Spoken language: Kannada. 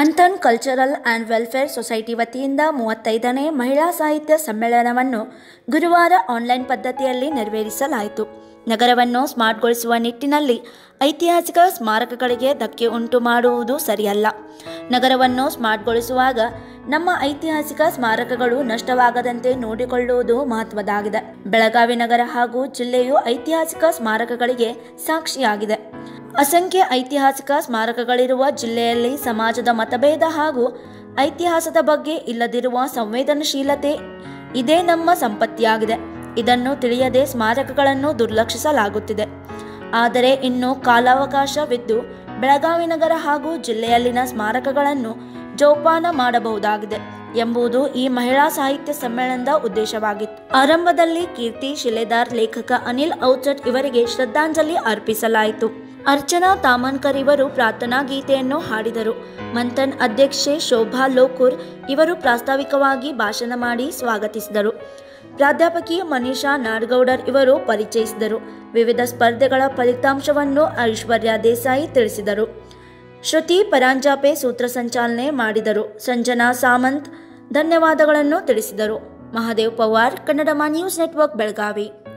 Manthan cultural and welfare society ವತಿಯಿಂದ ಮೂವತ್ತೈದನೇ ಮಹಿಳಾ ಸಾಹಿತ್ಯ ಸಮ್ಮೇಳನವನ್ನು ಗುರುವಾರ ಆನ್ಲೈನ್ ಪದ್ಧತಿಯಲ್ಲಿ ನೆರವೇರಿಸಲಾಯಿತು ನಗರವನ್ನು ಸ್ಮಾರ್ಟ್ಗೊಳಿಸುವ ನಿಟ್ಟಿನಲ್ಲಿ ಐತಿಹಾಸಿಕ ಸ್ಮಾರಕಗಳಿಗೆ ಧಕ್ಕೆ ಉಂಟು ಮಾಡುವುದು ಸರಿಯಲ್ಲ ನಗರವನ್ನು ಸ್ಮಾರ್ಟ್ಗೊಳಿಸುವಾಗ ನಮ್ಮ ಐತಿಹಾಸಿಕ ಸ್ಮಾರಕಗಳು ನಷ್ಟವಾಗದಂತೆ ನೋಡಿಕೊಳ್ಳುವುದು ಮಹತ್ವದಾಗಿದೆ ಬೆಳಗಾವಿ ನಗರ ಹಾಗೂ ಜಿಲ್ಲೆಯು ಐತಿಹಾಸಿಕ ಸ್ಮಾರಕಗಳಿಗೆ ಸಾಕ್ಷಿಯಾಗಿದೆ ಅಸಂಖ್ಯ ಐತಿಹಾಸಿಕ ಸ್ಮಾರಕಗಳಿರುವ ಜಿಲ್ಲೆಯಲ್ಲಿ ಸಮಾಜದ ಮತಭೇದ ಹಾಗೂ ಐತಿಹಾಸದ ಬಗ್ಗೆ ಇಲ್ಲದಿರುವ ಸಂವೇದನಶೀಲತೆ ಇದೇ ನಮ್ಮ ಸಂಪತ್ತಿಯಾಗಿದೆ ಇದನ್ನು ತಿಳಿಯದೆ ಸ್ಮಾರಕಗಳನ್ನು ದುರ್ಲಕ್ಷಿಸಲಾಗುತ್ತಿದೆ ಆದರೆ ಇನ್ನು ಕಾಲಾವಕಾಶವಿದ್ದು ಬೆಳಗಾವಿ ನಗರ ಹಾಗೂ ಜಿಲ್ಲೆಯಲ್ಲಿನ ಸ್ಮಾರಕಗಳನ್ನು ಜೋಪಾನ ಮಾಡಬಹುದಾಗಿದೆ ಎಂಬುದು ಈ ಮಹಿಳಾ ಸಾಹಿತ್ಯ ಸಮ್ಮೇಳನದ ಉದ್ದೇಶವಾಗಿತ್ತು ಆರಂಭದಲ್ಲಿ ಕೀರ್ತಿ ಶಿಲೆದಾರ್ ಲೇಖಕ ಅನಿಲ್ ಔಚಟ್ ಇವರಿಗೆ ಶ್ರದ್ಧಾಂಜಲಿ ಅರ್ಪಿಸಲಾಯಿತು ಅರ್ಚನಾ ತಾಮನ್ಕರ್ ಇವರು ಪ್ರಾರ್ಥನಾ ಗೀತೆಯನ್ನು ಹಾಡಿದರು ಮಂಥನ್ ಅಧ್ಯಕ್ಷೆ ಶೋಭಾ ಲೋಕೂರ್ ಇವರು ಪ್ರಾಸ್ತಾವಿಕವಾಗಿ ಭಾಷಣ ಮಾಡಿ ಸ್ವಾಗತಿಸಿದರು ಪ್ರಾಧ್ಯಾಪಕಿ ಮನೀಷಾ ನಾಡ್ಗೌಡರ್ ಇವರು ಪರಿಚಯಿಸಿದರು ವಿವಿಧ ಸ್ಪರ್ಧೆಗಳ ಫಲಿತಾಂಶವನ್ನು ಐಶ್ವರ್ಯ ದೇಸಾಯಿ ತಿಳಿಸಿದರು ಶ್ರುತಿ ಪರಾಂಜಾಪೆ ಸೂತ್ರ ಸಂಚಾಲನೆ ಮಾಡಿದರು ಸಂಜನಾ ಸಾಮಂತ್ ಧನ್ಯವಾದಗಳನ್ನು ತಿಳಿಸಿದರು ಮಹಾದೇವ್ ಪವಾರ್ ಕನ್ನಡ ನ್ಯೂಸ್ ನೆಟ್ವರ್ಕ್ ಬೆಳಗಾವಿ